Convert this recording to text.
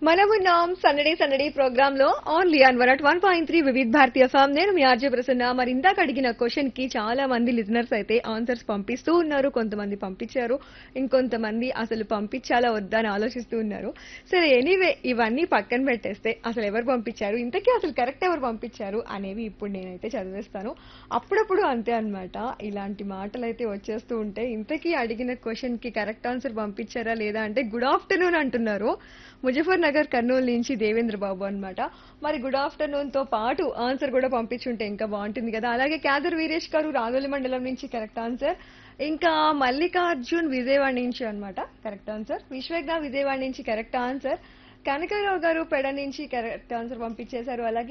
మనమున్నాం సందడి సందడి ప్రోగ్రామ్ లో only on one one point three Vividh Bharati form నేను మీ ఆర్జే ప్రసన్న మరి ఇందాక అడిగిన క్వశ్చన్ కి చాలా మంది లిజనర్స్ అయితే ఆన్సర్స్ పంపిస్తూ ఉన్నారు కొంతమంది పంపించారు ఇంకొంతమంది అసలు పంపించాలా వద్దా అని ఆలోచిస్తూ ఉన్నారు సరే ఎనీవే ఇవన్నీ పక్కన పెట్టేస్తే అసలు ఎవరు పంపించారు ఇంతకీ అసలు కరెక్ట్ ఎవరు పంపించారు అనేవి ఇప్పుడు నేనైతే చదివేస్తాను అప్పుడప్పుడు అంతే అన్నమాట ఇలాంటి మాటలు అయితే వచ్చేస్తూ ఉంటే ఇంతకీ అడిగిన క్వశ్చన్ కి కరెక్ట్ ఆన్సర్ పంపించారా లేదా అంటే గుడ్ ఆఫ్టర్నూన్ అంటున్నారు ముజఫర్ నగర్ కర్నూలు నుంచి దేవేంద్ర బాబు అన్నమాట మరి గుడ్ ఆఫ్టర్నూన్ తో పాటు ఆన్సర్ కూడా పంపించుంటే ఇంకా బాగుంటుంది కదా అలాగే క్యాదర్ వీరేష్ గారు రాగోలి మండలం నుంచి కరెక్ట్ ఆన్సర్ ఇంకా మల్లికార్జున్ విజయవాడ నుంచి అన్నమాట కరెక్ట్ ఆన్సర్ విశ్వజ్ఞ విజయవాడ నుంచి కరెక్ట్ ఆన్సర్ కనకరావు గారు పెడ నుంచి కరెక్ట్ ఆన్సర్ పంపించేశారు అలాగే